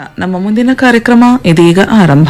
ನಮ್ಮ ಮುಂದಿನ ಕಾರ್ಯಕ್ರಮ ಇದೀಗ ಆರಂಭ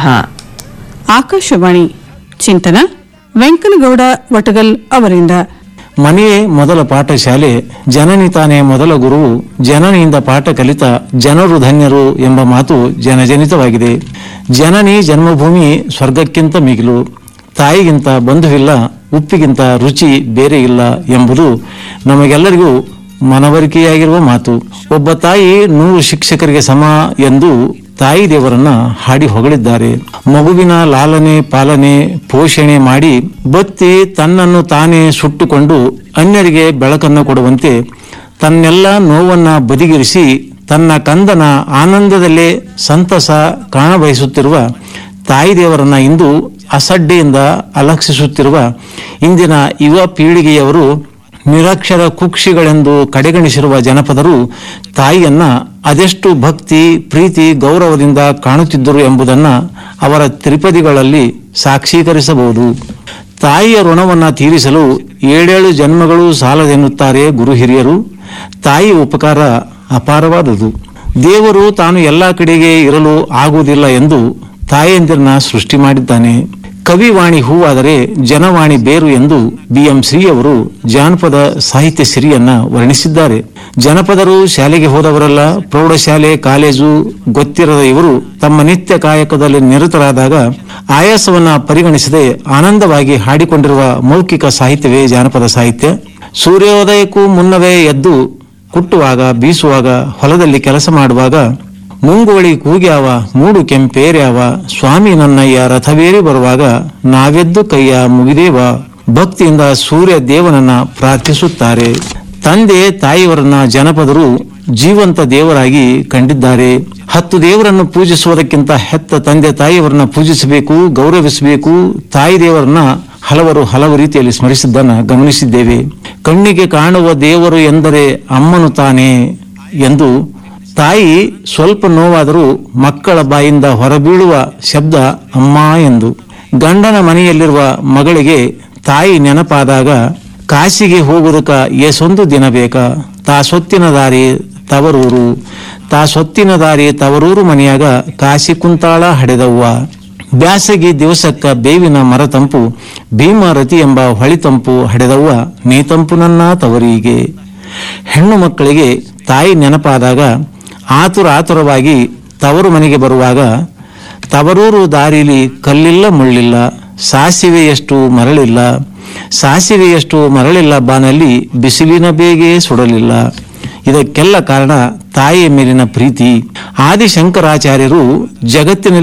ಆಕಾಶವಾಣಿ ಚಿಂತನ ವೆಂಕನಗೌಡ ವಟಗಲ್ ಅವರಿಂದ ಮನೆಯೇ ಮೊದಲ ಪಾಠಶಾಲೆ ಜನನಿ ತಾನೇ ಮೊದಲ ಗುರುವು ಜನನಿಯಿಂದ ಪಾಠ ಕಲಿತ ಜನರು ಧನ್ಯರು ಎಂಬ ಮಾತು ಜನಜನಿತವಾಗಿದೆ ಜನನಿ ಜನ್ಮಭೂಮಿ ಸ್ವರ್ಗಕ್ಕಿಂತ ಮಿಗಿಲು ತಾಯಿಗಿಂತ ಬಂಧುವಿಲ್ಲ ಉಪ್ಪಿಗಿಂತ ರುಚಿ ಬೇರೆ ಇಲ್ಲ ಎಂಬುದು ನಮಗೆಲ್ಲರಿಗೂ ಮನವರಿಕೆಯಾಗಿರುವ ಮಾತು ಒಬ್ಬ ತಾಯಿ ನೂರು ಶಿಕ್ಷಕರಿಗೆ ಸಮ ಎಂದು ತಾಯಿ ದೇವರನ್ನ ಹಾಡಿ ಹೊಗಳಿದ್ದಾರೆ ಮಗುವಿನ ಲಾಲನೆ ಪಾಲನೆ ಪೋಷಣೆ ಮಾಡಿ ಬತ್ತಿ ತನ್ನನ್ನು ತಾನೇ ಸುಟ್ಟುಕೊಂಡು ಅನ್ಯರಿಗೆ ಬೆಳಕನ್ನು ಕೊಡುವಂತೆ ತನ್ನೆಲ್ಲ ನೋವನ್ನ ಬದಿಗಿರಿಸಿ ತನ್ನ ಕಂದನ ಆನಂದದಲ್ಲೇ ಸಂತಸ ಕಾಣಬಯಸುತ್ತಿರುವ ತಾಯಿ ದೇವರನ್ನ ಇಂದು ಅಸಡ್ಡೆಯಿಂದ ಅಲಕ್ಷಿಸುತ್ತಿರುವ ಇಂದಿನ ಯುವ ಪೀಳಿಗೆಯವರು ನಿರಕ್ಷರ ಕುಕ್ಷಿಗಳೆಂದು ಕಡೆಗಣಿಸಿರುವ ಜನಪದರು ತಾಯಿಯನ್ನ ಅದೆಷ್ಟು ಭಕ್ತಿ ಪ್ರೀತಿ ಗೌರವದಿಂದ ಕಾಣುತ್ತಿದ್ದರು ಎಂಬುದನ್ನ ಅವರ ತ್ರಿಪದಿಗಳಲ್ಲಿ ಸಾಕ್ಷೀಕರಿಸಬಹುದು ತಾಯಿಯ ಋಣವನ್ನ ತೀರಿಸಲು ಏಳೇಳು ಜನ್ಮಗಳು ಸಾಲದೆನ್ನುತ್ತಾರೆ ಗುರು ಹಿರಿಯರು ತಾಯಿ ಉಪಕಾರ ಅಪಾರವಾದುದು ದೇವರು ತಾನು ಎಲ್ಲ ಕಡೆಗೆ ಇರಲು ಆಗುವುದಿಲ್ಲ ಎಂದು ತಾಯಂದಿರನ್ನ ಸೃಷ್ಟಿ ಮಾಡಿದ್ದಾನೆ ಕವಿವಾಣಿ ಹೂವಾದರೆ ಜನವಾಣಿ ಬೇರು ಎಂದು ಬಿ ಎಂ ಶ್ರೀ ಅವರು ಜಾನಪದ ಸಾಹಿತ್ಯ ಸಿರಿಯನ್ನ ವರ್ಣಿಸಿದ್ದಾರೆ ಜನಪದರು ಶಾಲೆಗೆ ಹೋದವರಲ್ಲ ಪ್ರೌಢಶಾಲೆ ಕಾಲೇಜು ಗೊತ್ತಿರದ ಇವರು ತಮ್ಮ ನಿತ್ಯ ಕಾಯಕದಲ್ಲಿ ನಿರತರಾದಾಗ ಆಯಾಸವನ್ನ ಪರಿಗಣಿಸದೆ ಆನಂದವಾಗಿ ಹಾಡಿಕೊಂಡಿರುವ ಮೌಖಿಕ ಸಾಹಿತ್ಯವೇ ಜಾನಪದ ಸಾಹಿತ್ಯ ಸೂರ್ಯೋದಯಕ್ಕೂ ಮುನ್ನವೇ ಎದ್ದು ಕುಟ್ಟುವಾಗ ಬೀಸುವಾಗ ಹೊಲದಲ್ಲಿ ಕೆಲಸ ಮಾಡುವಾಗ ಮುಂಗುವಳಿ ಕೂಗ್ಯಾವ ಮೂಡು ಕೆಂಪೇರ್ಯಾವ ಸ್ವಾಮಿ ನನ್ನಯ್ಯ ರಥವೇರಿ ಬರುವಾಗ ನಾವೆದ್ದು ಕೈಯ ಮುಗಿದೇವ ಭಕ್ತಿಯಿಂದ ಸೂರ್ಯ ದೇವನನ್ನ ಪ್ರಾರ್ಥಿಸುತ್ತಾರೆ ತಂದೆ ತಾಯಿಯವರನ್ನ ಜನಪದರು ಜೀವಂತ ದೇವರಾಗಿ ಕಂಡಿದ್ದಾರೆ ಹತ್ತು ದೇವರನ್ನು ಪೂಜಿಸುವುದಕ್ಕಿಂತ ಹೆತ್ತ ತಂದೆ ತಾಯಿಯವರನ್ನ ಪೂಜಿಸಬೇಕು ಗೌರವಿಸಬೇಕು ತಾಯಿ ದೇವರನ್ನ ಹಲವರು ಹಲವು ರೀತಿಯಲ್ಲಿ ಸ್ಮರಿಸಿದ್ದನ್ನ ಗಮನಿಸಿದ್ದೇವೆ ಕಣ್ಣಿಗೆ ಕಾಣುವ ದೇವರು ಎಂದರೆ ಅಮ್ಮನು ತಾನೇ ಎಂದು ತಾಯಿ ಸ್ವಲ್ಪ ನೋವಾದರೂ ಮಕ್ಕಳ ಬಾಯಿಂದ ಹೊರಬೀಳುವ ಶಬ್ದ ಅಮ್ಮ ಎಂದು ಗಂಡನ ಮನೆಯಲ್ಲಿರುವ ಮಗಳಿಗೆ ತಾಯಿ ನೆನಪಾದಾಗ ಕಾಶಿಗೆ ಹೋಗುವುದಕ್ಕ ಏಸೊಂದು ದಿನ ಬೇಕ ತಾ ಸೊತ್ತಿನ ದಾರಿ ತವರೂರು ತಾ ಸೊತ್ತಿನ ದಾರಿ ತವರೂರು ಮನೆಯಾಗ ಕಾಶಿ ಕುಂತಾಳ ಹಡೆದವ್ವ ಬ್ಯಾಸಗಿ ದಿವಸಕ್ಕ ಬೇವಿನ ಮರ ತಂಪು ಭೀಮರತಿ ಎಂಬ ಹೊಳಿತಂಪು ಹಡೆದವ್ವ ನೀತಂಪು ನನ್ನ ತವರಿಗೆ ಹೆಣ್ಣು ಮಕ್ಕಳಿಗೆ ತಾಯಿ ನೆನಪಾದಾಗ ಆತುರ ಆತುರವಾಗಿ ತವರು ಮನೆಗೆ ಬರುವಾಗ ತವರೂರು ದಾರಿಲಿ ಕಲ್ಲಿಲ್ಲ ಮುಳ್ಳಿಲ್ಲ ಸಾಸಿವೆಯಷ್ಟು ಮರಳಿಲ್ಲ ಸಾಸಿವೆಯಷ್ಟು ಮರಳಿಲ್ಲ ಬಾನಲ್ಲಿ ಬಿಸಿಲಿನ ಬೇಗೆ ಸುಡಲಿಲ್ಲ ಇದಕ್ಕೆಲ್ಲ ಕಾರಣ ತಾಯಿಯ ಮೇಲಿನ ಪ್ರೀತಿ ಆದಿಶಂಕರಾಚಾರ್ಯರು ಜಗತ್ತಿನಲ್ಲಿ